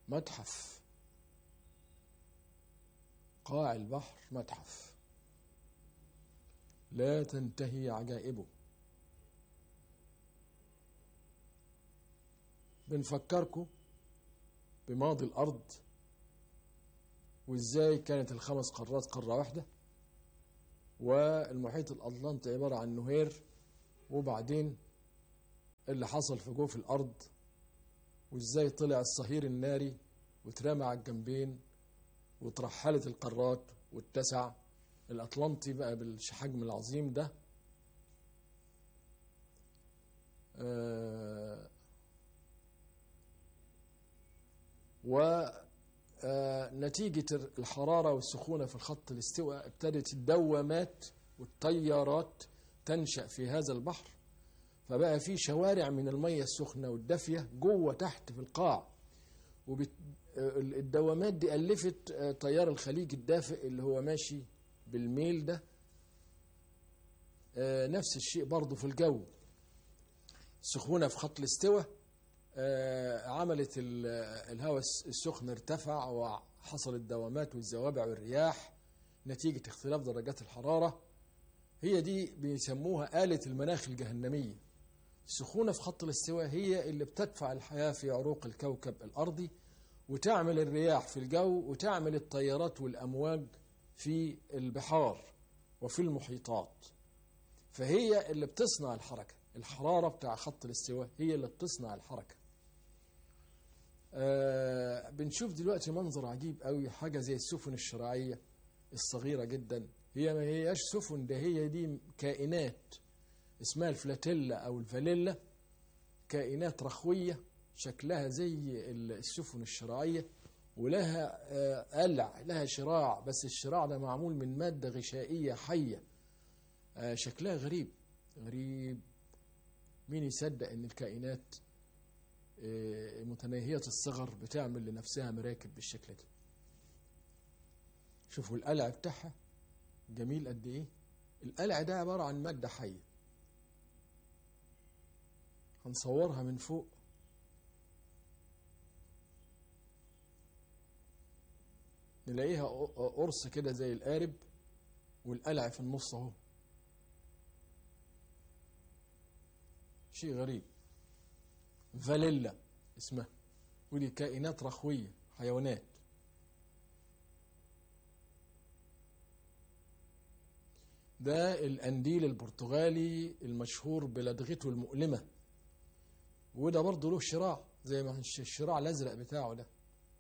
متحف قاع البحر متحف لا تنتهي عجائبه بنفكركم بماضي الأرض وإزاي كانت الخمس قارات قارة واحدة والمحيط الأطلنطي عبارة عن نهير وبعدين اللي حصل في جوف الأرض وإزاي طلع الصهير الناري واترمى على الجنبين وترحلت القارات واتسع الأطلنطي بقى بالحجم العظيم ده آه ونتيجة الحرارة والسخونة في الخط الاستواء ابتدت الدوامات والتيارات تنشأ في هذا البحر فبقى في شوارع من المية السخنة والدافية جوه تحت في القاع والدوامات دي ألفت تيار الخليج الدافئ اللي هو ماشي بالميل ده نفس الشيء برضه في الجو السخونة في خط الاستواء عملت الهواء السخن ارتفع وحصل الدوامات والزوابع والرياح نتيجة اختلاف درجات الحرارة هي دي بيسموها آلة المناخ الجهنمية السخونة في خط الاستواء هي اللي بتدفع الحياة في عروق الكوكب الأرضي وتعمل الرياح في الجو وتعمل التيارات والأمواج في البحار وفي المحيطات فهي اللي بتصنع الحركة الحرارة بتاع خط الاستواء هي اللي بتصنع الحركة آه بنشوف دلوقتي منظر عجيب قوي حاجة زي السفن الشراعية الصغيرة جدا هي ما هياش سفن ده هي دي كائنات اسمها الفلاتيلا أو الفاليلا كائنات رخوية شكلها زي السفن الشراعية ولها آه قلع لها شراع بس الشراع ده معمول من مادة غشائية حية آه شكلها غريب غريب مين يصدق ان الكائنات متناهية الصغر بتعمل لنفسها مراكب بالشكل ده شوفوا القلع بتاعها جميل قد ايه القلع ده عبارة عن مادة حية هنصورها من فوق نلاقيها قرص كده زي القارب والقلع في النص اهو شيء غريب فاليلا اسمها ودي كائنات رخوية حيوانات ده الأنديل البرتغالي المشهور بلدغته المؤلمة وده برضه له شراع زي ما الشراع الأزرق بتاعه ده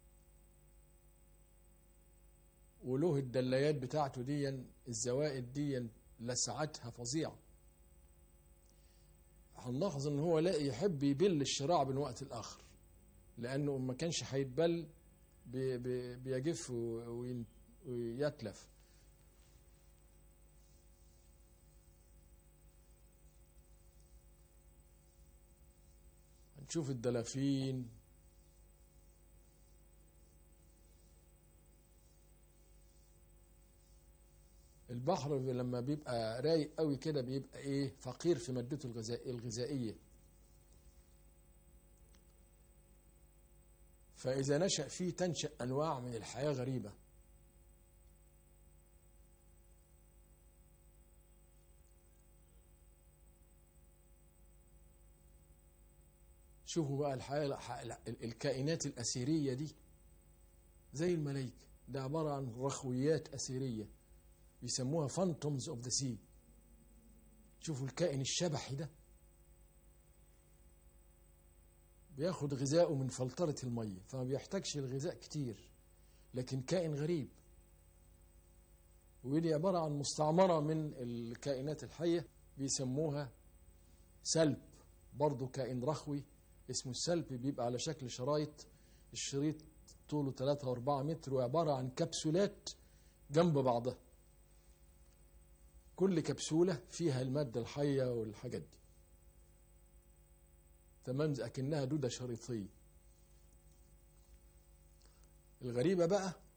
وله الدلايات بتاعته دي الزوائد دي لسعتها فظيعه هنلاحظ ان هو لا يحب يبل الشراع من وقت الاخر لانه ما كانش هيتبل بي بي بيجف ويتلف هنشوف الدلافين البحر لما بيبقى رايق قوي كده بيبقى ايه فقير في مادته الغذائيه فاذا نشا فيه تنشا انواع من الحياه غريبه شوفوا بقى الحياه الكائنات الاثيريه دي زي الملايكه ده عباره عن رخويات اثيريه بيسموها فانتومز اوف ذا سي شوفوا الكائن الشبحي ده بياخد غذائه من فلترة المية فما بيحتاجش الغذاء كتير لكن كائن غريب ودي عبارة عن مستعمرة من الكائنات الحية بيسموها سلب برضه كائن رخوي اسمه السلب بيبقى على شكل شرايط الشريط طوله 3 و4 متر وعبارة عن كبسولات جنب بعضها كل كبسولة فيها المادة الحية والحاجات دي تمام أكنها دودة شريطية الغريبة بقى